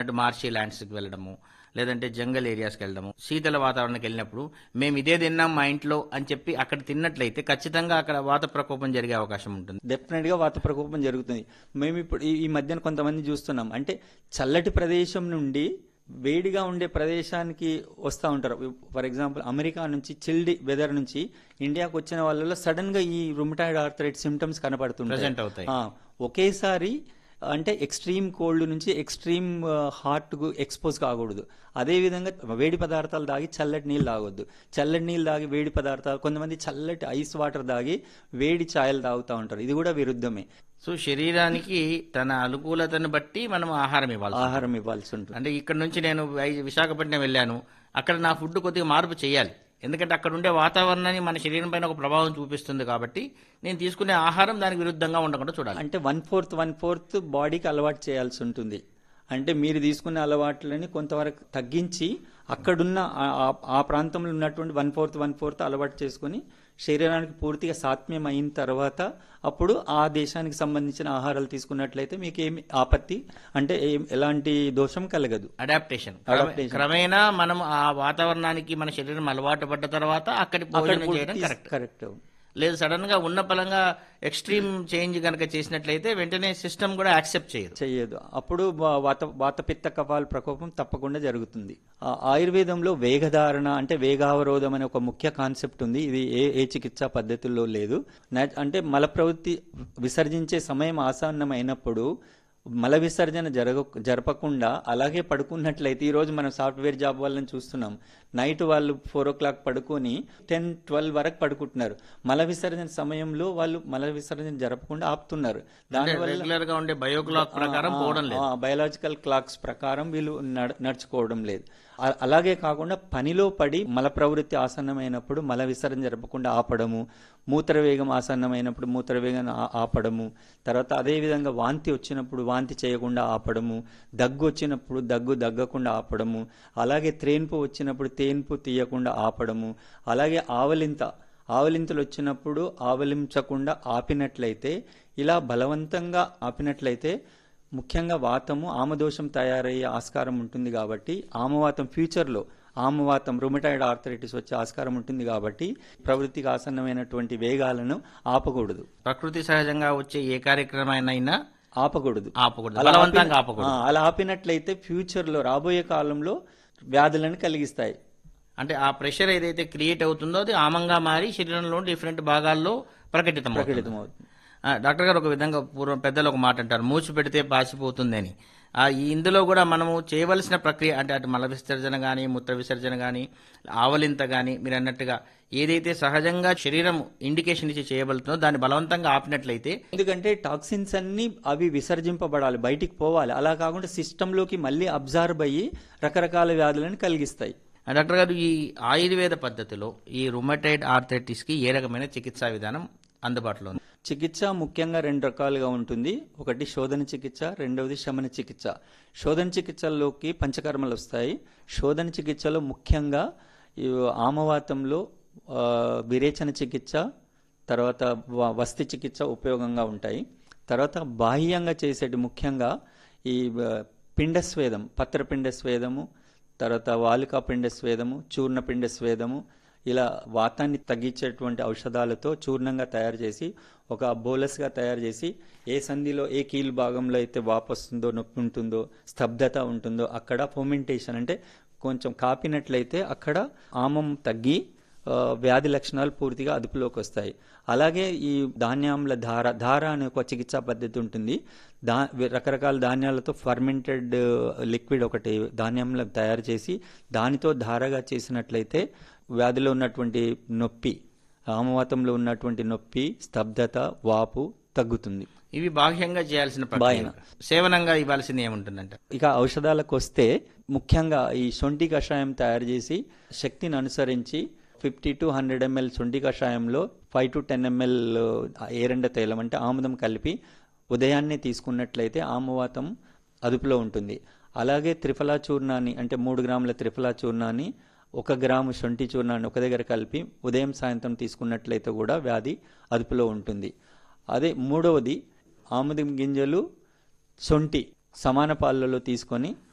చెప్పినట్టు మార్షి ల్యాండ్స్కి వెళ్ళడము లేదంటే జంగల్ ఏరియాస్కి వెళ్ళడము శీతల వాతావరణానికి వెళ్ళినప్పుడు మేము ఇదే తిన్నాం మా ఇంట్లో అని చెప్పి అక్కడ తిన్నట్లయితే ఖచ్చితంగా అక్కడ వాత ప్రకోపం జరిగే అవకాశం ఉంటుంది డెఫినెట్ గా వాత ప్రకోపం జరుగుతుంది మేము ఇప్పుడు ఈ- ఈ మధ్యన కొంతమంది చూస్తున్నాం అంటే చల్లటి ప్రదేశం నుండి వేడిగా ఉండే ప్రదేశానికి వస్తూ ఉంటారు ఫర్ ఎగ్జాంపుల్ అమెరికా నుంచి చిల్డ్ వెదర్ నుంచి ఇండియాకి వచ్చిన వాళ్ళలో సడన్ గా ఈ రుమటాయిడ్ ఆర్థరైట్ సిమ్టమ్స్ కనపడుతుంటాయి Present అవుతాయి. ఆ, ఒకేసారి అంటే ఎక్స్ట్రీమ్ కోల్డ్ నుంచి ఎక్స్ట్రీమ్ హాట్ కు ఎక్స్పోజ్ కాకూడదు అదే విధంగా వేడి పదార్థాలు తాగి చల్లటి నీళ్ళు తాగొద్దు చల్లటి నీళ్ళు తాగి వేడి పదార్థాలు కొంతమంది చల్లటి ఐస్ వాటర్ తాగి వేడి ఛాయలు తాగుతూ ఉంటారు ఇది కూడా విరుద్ధమే సో శరీరానికి తన అనుకూలతను బట్టి మనం ఆహారం ఇవ్వాలి ఆహారం ఇవ్వాల్సి ఉంటుంది అంటే ఇక్కడ నుంచి నేను వై- విశాఖపట్నం వెళ్ళాను అక్కడ నా ఫుడ్ కొద్దిగా మార్పు చేయాలి ఎందుకంటే అక్కడ ఉండే వాతావరణాన్ని మన శరీరం పైన ఒక ప్రభావం చూపిస్తుంది కాబట్టి నేను తీసుకునే ఆహారం దానికి విరుద్ధంగా ఉండకుండా చూడాలి అంటే వన్ ఫోర్త్ వన్ ఫోర్త్ బాడీకి అలవాటు చేయాల్సి ఉంటుంది అంటే మీరు తీసుకునే అలవాట్లని కొంతవరకు తగ్గించి అక్కడున్న ఆ- ఆ- ఆ ప్రాంతంలో ఉన్నటువంటి వన్ ఫోర్త్ వన్ ఫోర్త్ అలవాటు చేసుకొని శరీరానికి పూర్తిగా సాత్మ్యం అయిన తర్వాత అప్పుడు ఆ దేశానికి సంబంధించిన ఆహారాలు తీసుకున్నట్లయితే మీకు ఏమి ఆపత్తి అంటే ఏం- ఎలాంటి దోషం కలగదు అడాప్టేషన్ Adaptation. క్రమేణా మనం ఆ వాతావరణానికి మన శరీరం అలవాటు పడ్డ తర్వాత అక్కడి భోజనం చేయడం కరెక్ట్ కరెక్ట్ లేదు సడన్ గా ఉన్న పలంగా ఎక్స్ట్రీమ్ చేంజ్ కనుక చేసినట్లయితే వెంటనే సిస్టమ్ కూడా యాక్సెప్ట్ చేయదు చెయ్యదు అప్పుడు వా- వాత వాతపిత్త కఫాల ప్రకోపం తప్పకుండా జరుగుతుంది ఆ ఆయుర్వేదంలో వేగధారణ అంటే వేగావరోధం అనే ఒక ముఖ్య కాన్సెప్ట్ ఉంది ఇది ఏ ఏ చికిత్సా పద్ధతుల్లో లేదు నా- అంటే మల ప్రవృత్తి విసర్జించే సమయం ఆసన్నమైనప్పుడు మల విసర్జన జరగ జరపకుండా అలాగే పడుకున్నట్లయితే ఈ రోజు మనం సాఫ్ట్వేర్ జాబ్ వాళ్ళని చూస్తున్నాం నైట్ వాళ్ళు ఫోర్ ఓ క్లాక్ పడుకొని టెన్ ట్వెల్వ్ వరకు పడుకుంటున్నారు మల విసర్జన సమయంలో వాళ్ళు మల విసర్జన జరపకుండా ఆపుతున్నారు దానివల్ల రెగ్యులర్ గా ఉండే బయోక్లాక్ ప్రకారం పోవడం లేదు బయలాజికల్ క్లాక్స్ ప్రకారం వీళ్ళు నడ- నడుచుకోవడం లేదు అ- అలాగే కాకుండా పనిలో పడి మల ప్రవృత్తి ఆసన్నమైనప్పుడు మల విసర్జన జరపకుండా ఆపడము మూత్రవేగం ఆసన్నమైనప్పుడు మూత్రవేగం ఆ- ఆపడము తర్వాత అదే విధంగా వాంతి వచ్చినప్పుడు వాంతి చేయకుండా ఆపడము దగ్గు వచ్చినప్పుడు దగ్గు దగ్గకుండా ఆపడము అలాగే త్రేన్పు వచ్చినప్పుడు తేన్పు తీయకుండా ఆపడము అలాగే ఆవలింత ఆవలింతలు వచ్చినప్పుడు ఆవలించకుండా ఆపినట్లయితే ఇలా బలవంతంగా ఆపినట్లయితే ముఖ్యంగా వాతము ఆమదోషం తయారయ్యే ఆస్కారం ఉంటుంది కాబట్టి ఆమవాతం ఫ్యూచర్లో ఆమవాతం రుమటాయిడ్ ఆర్థరైటిస్ వచ్చే ఆస్కారం ఉంటుంది కాబట్టి ప్రవృత్తికి ఆసన్నమైనటువంటి వేగాలను ఆపకూడదు ప్రకృతి సహజంగా వచ్చే ఏ కార్యక్రమాన్నైనా ఆపకూడదు ఆపకూడదు అలా బలవంతంగా ఆపిన- ఆపకూడదు ఆ, అలా ఆపినట్లయితే ఫ్యూచర్లో రాబోయే కాలంలో వ్యాధులను కలిగిస్తాయి అంటే ఆ ప్రెషర్ ఏదైతే క్రియేట్ అవుతుందో అది ఆమంగా మారి శరీరంలో డిఫరెంట్ భాగాల్లో ప్రకటితం ప్రకటితమవుతుంది డాక్టర్ గారు ఒక విధంగా పూర్వం పెద్దలు ఒక మాట అంటారు మూసి పెడితే పాసిపోతుంది అని ఆ ఈ ఇందులో కూడా మనము చేయవలసిన ప్రక్రియ అంటే అటు మల విసర్జన కానీ మూత్ర విసర్జన కానీ ఆవలింత కానీ మీరు అన్నట్టుగా ఏదైతే సహజంగా శరీరం ఇండికేషన్ ఇచ్చి చేయబడుతుందో దాన్ని బలవంతంగా ఆపినట్లయితే ఎందుకంటే టాక్సిన్స్ అన్ని అవి విసర్జింపబడాలి బయటికి పోవాలి అలా కాకుండా సిస్టంలోకి మళ్ళీ అబ్జార్బ్ అయ్యి రకరకాల వ్యాధులను కలిగిస్తాయి ఆ, డాక్టర్ గారు ఈ ఆయుర్వేద పద్ధతిలో ఈ రుమటైడ్ ఆర్థరైటిస్ కి ఏ రకమైన చికిత్సా విధానం అందుబాటులో ఉంది చికిత్స ముఖ్యంగా రెండు రకాలుగా ఉంటుంది ఒకటి శోధన చికిత్స రెండవది శమన చికిత్స శోధన చికిత్సల్లోకి పంచకర్మలు వస్తాయి శోధన చికిత్సలో ముఖ్యంగా ఈ ఆమవాతంలో ఆ, విరేచన చికిత్స తర్వాత వ- వస్తి చికిత్స ఉపయోగంగా ఉంటాయి తర్వాత బాహ్యంగా చేసేటి ముఖ్యంగా ఈ ఆ, పిండ స్వేదం పత్రపిండ స్వేదము తర్వాత వాలుకా పిండ స్వేదము చూర్ణ పిండ స్వేదము ఇలా వాతాన్ని తగ్గించేటువంటి ఔషధాలతో చూర్ణంగా తయారు చేసి ఒక బోలస్గా తయారు చేసి ఏ సంధిలో ఏ కీలు భాగంలో అయితే వాపు వస్తుందో నొప్పి ఉంటుందో స్తబ్దత ఉంటుందో అక్కడ ఫోమెంటేషన్ అంటే కొంచెం కాపినట్లయితే అక్కడ ఆమం తగ్గి ఆ, వ్యాధి లక్షణాలు పూర్తిగా అదుపులోకి వస్తాయి అలాగే ఈ ధాన్యాముల ధార ధార అనే ఒక చికిత్సా పద్ధతి ఉంటుంది దా రకరకాల ధాన్యాలతో ఫర్మెంటెడ్ లిక్విడ్ ఒకటి ధాన్యంలో తయారు చేసి దానితో ధారగా చేసినట్లయితే వ్యాధిలో ఉన్నటువంటి నొప్పి ఆమవాతంలో ఉన్నటువంటి నొప్పి స్తబ్దత వాపు తగ్గుతుంది ఇవి బాహ్యంగా చేయాల్సిన ప్రక్రియ సేవనంగా ఇవ్వాల్సింది ఏముంటుందంట ఇక ఔషధాలకు వస్తే ముఖ్యంగా ఈ శొంఠి కషాయం తయారు చేసి శక్తిని అనుసరించి ఫిఫ్టీ టు హండ్రెడ్ ఎంఎల్ శొంఠి కషాయంలో ఫైవ్ టు టెన్ ఎంఎల్ ఏరెండ తైలం అంటే ఆముదం కలిపి ఉదయాన్నే తీసుకున్నట్లయితే ఆమవాతం అదుపులో ఉంటుంది అలాగే త్రిఫలా చూర్ణాన్ని అంటే మూడు గ్రాముల త్రిఫలా చూర్ణాన్ని ఒక గ్రాము శొంఠి చూర్ణాన్ని ఒక దగ్గర కలిపి ఉదయం సాయంత్రం తీసుకున్నట్లయితే కూడా వ్యాధి అదుపులో ఉంటుంది అదే మూడవది ఆముదం గింజలు శొంఠి సమాన పాలలో తీసుకొని